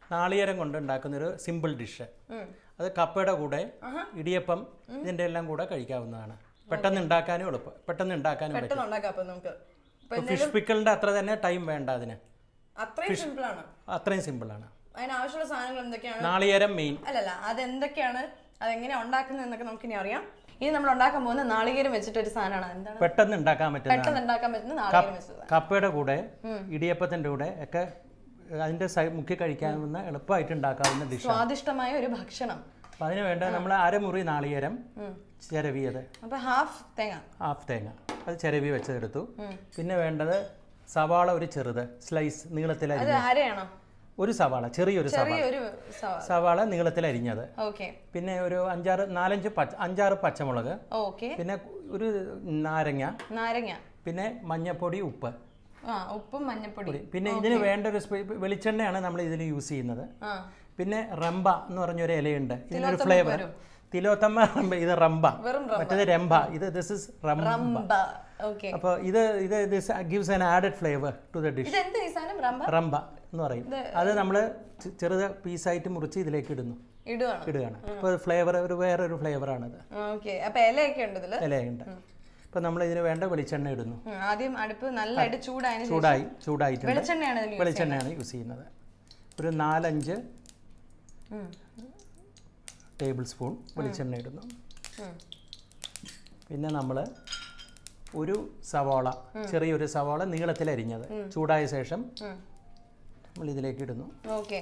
നാളികേരം കൊണ്ട് ഉണ്ടാക്കുന്ന ഒരു സിമ്പിൾ ഡിഷ് ഉം. അത് കപ്പയുടെ കൂടെ ഇടിയപ്പം ഇതിൻ്റെ എല്ലാം കൂടെ കഴിക്കാവുന്നതാണ് പെട്ടെന്ന് ഉണ്ടാക്കാനും എളുപ്പം പെട്ടെന്ന് ഉണ്ടാക്കാനും പറ്റും പെട്ടെന്ന് ഉണ്ടാക്കാം അപ്പൊ നമുക്ക് അപ്പൊ ഫിഷ് പിക്കിളിൻ്റെ അത്ര തന്നെ ടൈം വേണ്ട അതിന് അത്രയും സിമ്പിൾ ആണ് അത്രയും സിമ്പിളാണ് അതിന് ആവശ്യമുള്ള സാധനങ്ങൾ എന്തൊക്കെയാണ് നാളികേരം മെയിൻ അല്ലല്ല അതെന്തൊക്കെയാണ് അതെങ്ങനെയാണ് ഉണ്ടാക്കുന്നത് എന്നൊക്കെ നമുക്ക് ഇനി അറിയാം ഇനി നമ്മൾ ഉണ്ടാക്കാൻ പോകുന്ന നാളികേരം വെച്ചിട്ട് ഒരു സാധനമാണ് എന്താണ് പെട്ടെന്ന് ഉണ്ടാക്കാൻ പറ്റുന്ന പെട്ടെന്ന് ഉണ്ടാക്കാൻ പറ്റുന്ന നാളികേരം വെച്ചത് കപ്പയുടെ കൂടെ ഇടിയപ്പത്തിൻ്റെ കൂടെ ഒക്കെ അതിൻ്റെ സൈ മുക്കി കഴിക്കാവുന്ന എളുപ്പമായിട്ട് ഉണ്ടാക്കാവുന്ന ഡിഷ് സ്വാദിഷ്ടമായ ഒരു ഭക്ഷണം അപ്പം അതിന് വേണ്ട നമ്മൾ അരമുറി നാളികേരം ചിരവിയത് അപ്പൊ ഹാഫ് തേങ്ങ ഹാഫ് തേങ്ങ അത് ചിരവി വെച്ചെടുത്തു പിന്നെ വേണ്ടത് സവാള ഒരു ചെറുത് സ്ലൈസ് നീളത്തിലരി അത് ആരെയാണോ ഒരു സവാള ചെറിയൊരു സവാള ചെറിയൊരു സവാള നീളത്തിലരിഞ്ഞത് ഓക്കെ പിന്നെ ഒരു അഞ്ചാറ് നാലഞ്ച് പച്ച അഞ്ചാറ് പച്ചമുളക് ഓക്കെ പിന്നെ ഒരു നാരങ്ങ നാരങ്ങ പിന്നെ മഞ്ഞപ്പൊടി ഉപ്പ് ആ ഉപ്പും മഞ്ഞപ്പൊടി പിന്നെ ഇതിന് വേണ്ട ഒരു സ്പെ- വെളിച്ചെണ്ണയാണ് നമ്മൾ ഇതിൽ യൂസ് ചെയ്യുന്നത് ആ പിന്നെ റംബ എന്ന് പറഞ്ഞൊരു ഇലയുണ്ട് ഇതിനൊരു ഫ്ലേവർ തിലോത്തമ്മ റംബ ഇത് റംബ വെറും റംബ. മറ്റേത് രംഭ ഇത് ദിസ് ഇസ് റംബ റംബ ഓക്കെ അപ്പോൾ ഇത് ഇത് this gives an added flavour to the dish ഇതെന്ത് ഈ സാധനം റംബ റംബ എന്ന് പറയും അത് നമ്മൾ ചെറുത് പീസായിട്ട് മുറിച്ച് ഇതിലേക്ക് ഇടുന്നു ഇടുവാണ് ഇടുകയാണ് അപ്പോൾ ഫ്ലേവർ ഒരു വേറൊരു ഫ്ലേവറാണിത് ഓക്കെ അപ്പൊ ഇലയൊക്കെ ഉണ്ട് ഇതില് ഇലയുണ്ട് അപ്പോൾ നമ്മൾ ഇതിന് വേണ്ട വെളിച്ചെണ്ണ ഇടുന്നു ഉം, ആദ്യം അടുപ്പ് നല്ലതായിട്ട് ചൂടായതിനു ശേഷം ചൂടായി ചൂടായിട്ടുണ്ട് വെളിച്ചെണ്ണയാണ് ഇതിൽ വെളിച്ചെണ്ണയാണ് യൂസ് ചെയ്യുന്നത് ഒരു നാലഞ്ച് ഉം. ടേബിൾ സ്പൂൺ വെളിച്ചെണ്ണ ഇടുന്നു ഉം. പിന്നെ നമ്മൾ ഒരു സവാള ചെറിയൊരു സവാള നീളത്തിൽ അരിഞ്ഞത് ചൂടായ ശേഷം ഉം. നമ്മൾ ഇതിലേക്ക് ഇടുന്നു ഓക്കെ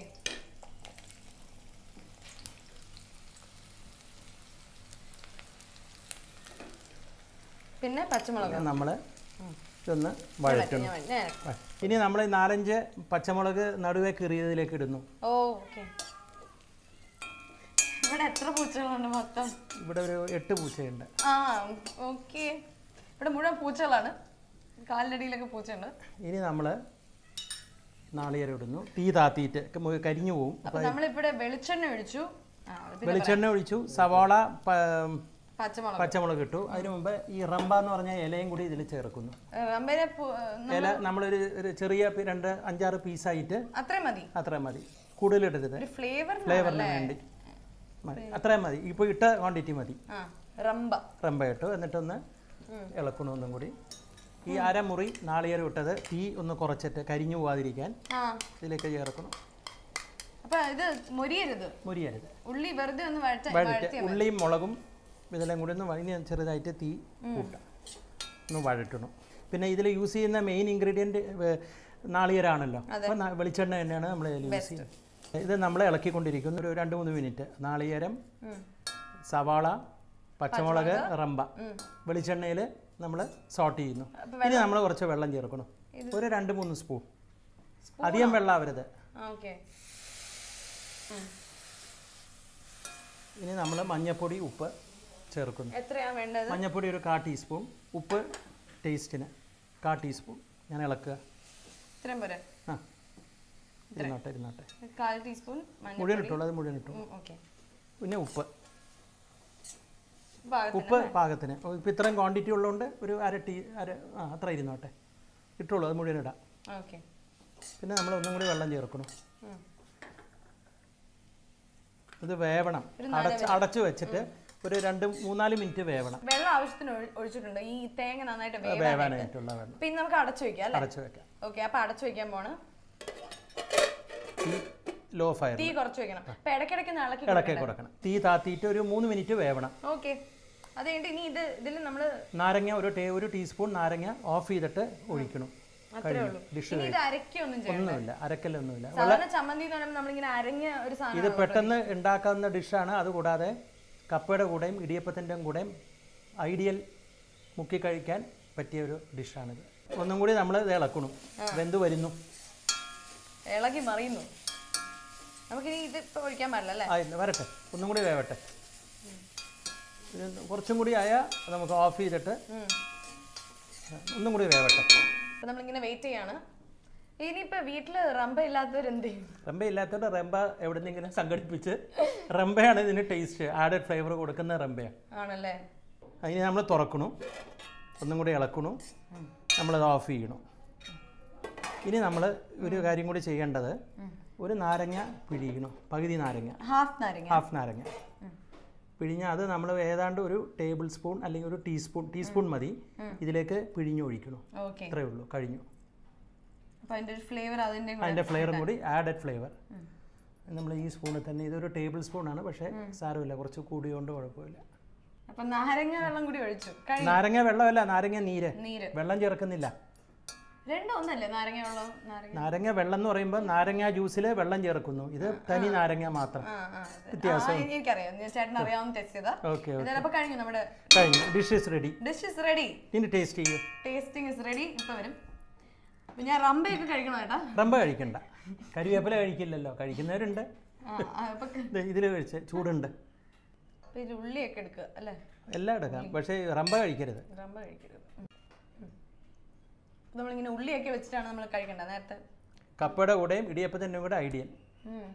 പിന്നെ പച്ചമുളക് നമ്മൾ ഇതൊന്ന് വഴറ്റണം ഞാൻ- ഞാൻ- വ- ഇനി നമ്മൾ ഈ നാലഞ്ച് പച്ചമുളക് നടുവേ കീറിയതിലേക്ക് ഇടുന്നു ഓ ഓക്കെ ഇവിടെ എത്ര പൂച്ചകളുണ്ട് മൊത്തം ഇവിടെ ഒരു എട്ട് പൂച്ചയുണ്ട് ആ ഓക്കെ ഇവിടെ മുഴുവൻ പൂച്ചകളാണ് കാലിനടിയിലൊക്കെ പൂച്ചയുണ്ട് ഇനി നമ്മൾ നാളികേരം ഇടുന്നു തീ താത്തിയിട്ട് ക- മു- കരിഞ്ഞു പോവും അപ്പൊ നമ്മളിവിടെ വെളിച്ചെണ്ണ ഒഴിച്ചു ആ, പിന്നെ വെളിച്ചെണ്ണ ഒഴിച്ചു സവാള പ- പച്ചമുളക് പച്ചമുളക് ഇട്ടു അതിനു മുമ്പ് ഈ റംബ എന്ന് പറഞ്ഞ ഇലയും കൂടി ഇതിൽ ചേർക്കുന്നു റമ്പേനെ ഇല നമ്മളൊരു ഒരു ചെറിയ പി- രണ്ട് അഞ്ചാറ് പീസായിട്ട് അത്രയും മതി അത്രയും മതി കൂടുതലിടരുത് ഒരു ഫ്ലേവർ ഫ്ലേവറിന് വേണ്ടി മതി അത്രയും മതി ഇപ്പോൾ ഇട്ട ക്വാണ്ടിറ്റി മതി ആ റംബ റംബ ഇട്ടു എന്നിട്ടൊന്ന് ഇളക്കണം ഒന്നും കൂടി ഈ അരമുറി നാളികേരം ഇട്ടത് തീ ഒന്ന് കുറച്ചിട്ട് കരിഞ്ഞു പോകാതിരിക്കാൻ ആ ഇതിലേക്ക് ചേർക്കണം അപ്പൊ ഇത് മൊരിയരുത് മുരിയരുത് ഉള്ളി വെറുതെ ഒന്ന് വഴറ്റ വഴറ്റ് ഉള്ളിയും മുളകും ഇതെല്ലാം കൂടി ഒന്ന് വഴി ചെറുതായിട്ട് തീ കൂട്ടാം ഒന്ന് വഴറ്റണം പിന്നെ ഇതിൽ യൂസ് ചെയ്യുന്ന മെയിൻ ഇൻഗ്രീഡിയൻറ്റ് നാളികേരാണല്ലോ അപ്പോൾ ന- വെളിച്ചെണ്ണ തന്നെയാണ് നമ്മൾ ഇതിൽ യൂസ് ചെയ്യുന്നത് ഇത് നമ്മൾ ഇളക്കിക്കൊണ്ടിരിക്കുന്നു ഒരു രണ്ട് മൂന്ന് മിനിറ്റ് നാളികേരം സവാള പച്ചമുളക് റമ്പ വെളിച്ചെണ്ണയിൽ നമ്മൾ സോട്ട് ചെയ്യുന്നു ഇനി നമ്മൾ കുറച്ച് വെള്ളം ചേർക്കണം ഒരു രണ്ട് മൂന്ന് സ്പൂൺ അധികം വെള്ളമാവരുത് ഓക്കെ ഇനി നമ്മൾ മഞ്ഞൾപ്പൊടി ഉപ്പ് ചേർക്കുന്നു എത്രയാ വേണ്ടത് മഞ്ഞൾപ്പൊടി ഒരു കാ ടീസ്പൂൺ ഉപ്പ് ടേസ്റ്റിന് കാ ടീസ്പൂൺ ഞാൻ ഇളക്കുക ഇത്രയും പോരെ ആ ഇരുന്നോട്ടെ ഇരുന്നോട്ടെ കാൽ ടീസ്പൂൺ മഞ്ഞൾ മുഴുവൻ ഇട്ടോളൂ അത് മുഴുവൻ ഇട്ടു ഓക്കെ പിന്നെ ഉപ്പ് പാകത്തിന് ഉപ്പ് പാകത്തിന് ഇപ്പം ഇത്രയും ക്വാണ്ടിറ്റി ഉള്ളതുകൊണ്ട് ഒരു അര ടീ അര ആ അത്ര ഇരുന്നോട്ടെ ഇട്ടോളൂ അത് മുഴുവൻ ഇടാം ഓക്കെ പിന്നെ നമ്മൾ ഒന്നും കൂടി വെള്ളം ചേർക്കണം ഇത് വേവണം അടച്ച് അടച്ചു വെച്ചിട്ട് ഒരു രണ്ട് മൂന്നാല് മിനിറ്റ് വേവണം വെള്ളം ആവശ്യത്തിന് ഒഴി- ഒഴിച്ചിട്ടുണ്ട് ഈ തേങ്ങ നന്നായിട്ട് വേവാൻ വേവാനായിട്ടുള്ള വെള്ളം പിന്നെ നമുക്ക് അടച്ചു വെക്കാം അല്ലേ അടച്ചു വെക്കാം ഓക്കെ അപ്പൊ അടച്ചു വെക്കാൻ പോണ് തീ ലോ ഫയർ തീ കുറച്ച് വെക്കണം അപ്പൊ ഇടയ്ക്കിടയ്ക്ക് ഒന്ന് ഇളക്കി ഇളക്കി കൊടുക്കണം തീ താത്തിയിട്ട് ഒരു മൂന്ന് മിനിറ്റ് വേവണം ഓക്കെ അത് കഴിഞ്ഞിട്ട് ഇനി ഇത് ഇതിൽ നമ്മള് നാരങ്ങ ഒരു ടേ ഒരു ടീസ്പൂൺ നാരങ്ങ ഓഫ് ചെയ്തിട്ട് ഒഴിക്കണം കഴിഞ്ഞു ഡിഷ് ഇനി ഇത് അരക്കൊന്നും ചെയ്യണം ഒന്നുമില്ല അരക്കലൊന്നുമില്ല സാധാരണ ചമ്മന്തി എന്ന് പറയുമ്പോൾ നമ്മളിങ്ങനെ അരഞ്ഞ ഒരു സാധനം ഇത് പെട്ടെന്ന് ഉണ്ടാക്കാവുന്ന ഡിഷാണ് അതുകൂടാതെ കപ്പയുടെ കൂടെയും ഇടിയപ്പത്തിൻ്റെയും കൂടെയും ഐഡിയൽ മുക്കി കഴിക്കാൻ പറ്റിയ ഒരു ഡിഷാണിത് ഒന്നും കൂടി നമ്മൾ ഇത് ഇളക്കണം വെന്ത് വരുന്നു ഇളകി മറിയുന്നു നമുക്കിനി ഇത് ഇപ്പൊ ഒഴിക്കാൻ പാടില്ല അല്ലേ ആ ഇന്ന് വരട്ടെ ഒന്നും കൂടി വേവട്ടെ ഇത് കുറച്ചും കൂടി ആയാൽ നമുക്ക് ഓഫ് ചെയ്തിട്ട് ഉം. ഒന്നും കൂടി വേവട്ടെ അപ്പൊ നമ്മളിങ്ങനെ വെയിറ്റ് ചെയ്യാണ് ഇനിയിപ്പോ വീട്ടില് റമ്പ ഇല്ലാത്തവർ എന്ത് ചെയ്യും റംബ ഇല്ലാത്തതുകൊണ്ട് റംബ എവിടെന്നെങ്കിലും സംഘടിപ്പിച്ച് റംബയാണ് ഇതിന് ടേസ്റ്റ് ആഡഡ് ഫ്ലേവർ കൊടുക്കുന്ന റംബയാണ് ആണല്ലേ അതിന് നമ്മൾ തുറക്കണു ഒന്നും കൂടി ഇളക്കണു നമ്മളത് ഓഫ് ചെയ്യണം ഇനി നമ്മൾ ഒരു കാര്യം കൂടി ചെയ്യേണ്ടത് ഒരു നാരങ്ങ പിഴിയണം പകുതി നാരങ്ങ ഹാഫ് നാരങ്ങ ഹാഫ് നാരങ്ങ പിഴിഞ്ഞാൽ അത് നമ്മൾ ഏതാണ്ട് ഒരു ടേബിൾ സ്പൂൺ അല്ലെങ്കിൽ ഒരു ടീസ്പൂൺ ടീസ്പൂൺ മതി ഇതിലേക്ക് പിഴിഞ്ഞൊഴിക്കണം ഓക്കെ അത്രേ ഉള്ളൂ കഴിഞ്ഞു അപ്പൊ അതിന്റെ ഒരു ഫ്ലേവർ അതിന്റെ കൂടെ അതിൻ്റെ ഫ്ലേവറും കൂടി ആഡഡ് ഫ്ലേവർ നമ്മൾ ഈ സ്പൂണിൽ തന്നെ ഇതൊരു ടേബിൾ സ്പൂണാണ് പക്ഷേ സാരമില്ല കുറച്ച് കൂടിയോണ്ട് കുഴപ്പമില്ല അപ്പൊ നാരങ്ങ വെള്ളം കൂടി ഒഴിച്ചു കഴിഞ്ഞു നാരങ്ങ വെള്ളമല്ല നാരങ്ങ നീര് നീര് വെള്ളം ചേർക്കുന്നില്ല രണ്ടും ഒന്നല്ലേ നാരങ്ങ വെള്ളം നാരങ്ങ നാരങ്ങ വെള്ളം എന്ന് പറയുമ്പോൾ നാരങ്ങ ജ്യൂസിൽ വെള്ളം ചേർക്കുന്നു ഇത് തനി നാരങ്ങ മാത്രം ആ ആ അതെ. ആ, എനിക്കറിയാം ഞാൻ ചേട്ടൻ അറിയാവുന്ന ടെസ്റ്റ് ചെയ്താ ഓക്കെ ഇതായാലും അപ്പൊ കഴിഞ്ഞു നമ്മുടെ കഴിഞ്ഞു dish is ready dish is ready ഇനി ടേസ്റ്റ് ചെയ്യൂ ടേസ്റ്റിംഗ് ഇസ് റെഡി ഇപ്പൊ വരും അപ്പൊ ഞാൻ റമ്പയൊക്കെ കഴിക്കണോ ചേട്ടാ റമ്പ കഴിക്കണ്ട കരിവേപ്പില കഴിക്കില്ലല്ലോ കഴിക്കുന്നവരുണ്ട് ആ, ആ, അപ്പൊ ഇതിൽ കഴിച്ച് ചൂടുണ്ട് അപ്പൊ ഇതിൽ ഉള്ളിയൊക്കെ എടുക്കുക അല്ലേ എല്ലാം എടുക്കാം പക്ഷേ റമ്പ കഴിക്കരുത് റമ്പ കഴിക്കരുത് ഉം. ഉം. അപ്പൊ നമ്മളിങ്ങനെ ഉള്ളിയൊക്കെ വെച്ചിട്ടാണ് നമ്മൾ കഴിക്കേണ്ടത് നേരത്തെ കപ്പയുടെ കൂടെയും ഇടിയപ്പത്തിൻ്റെ കൂടെ ഐഡിയൽ ഉം.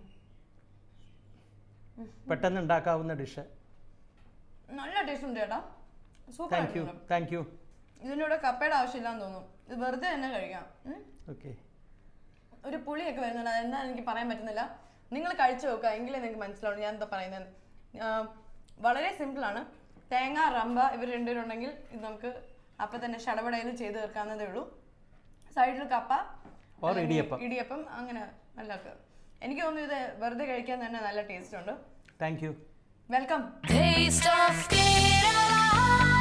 പെട്ടെന്ന് ഉണ്ടാക്കാവുന്ന ഡിഷ് നല്ല ടേസ്റ്റ് ഉണ്ട് ചേട്ടാ super thank you thank you ഇതിൻ്റെ കൂടെ കപ്പയുടെ ആവശ്യമില്ലാന്ന് തോന്നുന്നു ഇത് വെറുതെ തന്നെ കഴിക്കാം ഉം. ഓക്കെ ഒരു പുളിയൊക്കെ വരുന്നുണ്ട് അതെന്താ എനിക്ക് പറയാൻ പറ്റുന്നില്ല നിങ്ങൾ കഴിച്ചു നോക്കുക എങ്കിലേ നിങ്ങൾക്ക് മനസ്സിലാവും ഞാൻ എന്താ പറയുന്നത് ആഹ് വളരെ സിമ്പിളാണ് തേങ്ങ റമ്പ ഇവർ രണ്ടുപേരും ഉണ്ടെങ്കിൽ ഇത് നമുക്ക് അപ്പം തന്നെ ഷടപടയിൽ ചെയ്ത് തീർക്കാവുന്നതേ ഉള്ളൂ സൈഡിൽ കപ്പ ഓർ ഇടിയപ്പം ഇടിയപ്പം അങ്ങനെ നല്ലതൊക്കെ എനിക്ക് തോന്നുന്നു ഇത് വെറുതെ കഴിക്കാൻ തന്നെ നല്ല ടേസ്റ്റ് ഉണ്ട് thank you welcome Taste of Kerala.